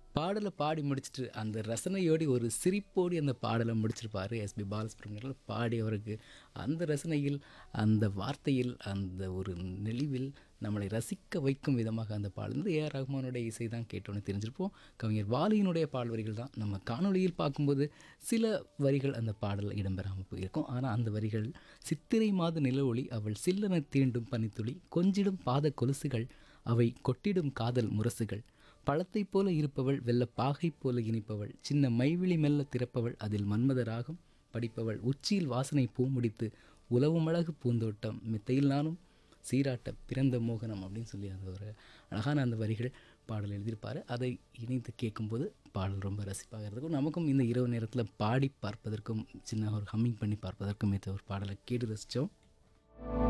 பாடலை பாடி முடிச்சுட்டு அந்த ரசனையோடு ஒரு சிரிப்போடு அந்த பாடலை முடிச்சிருப்பார் எஸ்பி பாலசுப்ரமணியன் பாடி அவருக்கு அந்த ரசனையில் அந்த வார்த்தையில் அந்த ஒரு நெளிவில் நம்மளை ரசிக்க வைக்கும் விதமாக அந்த பாடல் வந்து ஏஆர் ரஹ்மானுடைய இசை தான் கேட்டோன்னு தெரிஞ்சிருப்போம் கவிஞர் வாலியினுடைய பாடல் வரிகள் தான் நம்ம காணொளியில் பார்க்கும்போது சில வரிகள் அந்த பாடலில் இடம்பெறாமல் போயிருக்கும் ஆனால் அந்த வரிகள் சித்திரை மாத நிலவொளி அவள் சில்லென தீண்டும் பனித்துளி கொஞ்சிடும் பாத கொலுசுகள் அவை கொட்டிடும் காதல் முரசுகள் பழத்தைப் போல இருப்பவள் வெள்ள பாகைப் போல இனிப்பவள் சின்ன மைவிழி மெல்ல திறப்பவள் அதில் மன்மத ராகம் படிப்பவள் உச்சியில் வாசனை பூ முடித்து உலவும் அழகு பூந்தோட்டம் மெத்தையில் நானும் சீராட்ட பிறந்த மோகனம் அப்படின்னு சொல்லி அந்த ஒரு அழகான அந்த வரிகள் பாடல் எழுதியிருப்பார் அதை இணைத்து கேட்கும்போது பாடல் ரொம்ப ரசிப்பாக இருக்கும் நமக்கும் இந்த இரவு நேரத்தில் பாடி பார்ப்பதற்கும் சின்ன ஒரு ஹம்மிங் பண்ணி பார்ப்பதற்கும் ஏற்ற ஒரு பாடலை கேட்டு ரசித்தோம்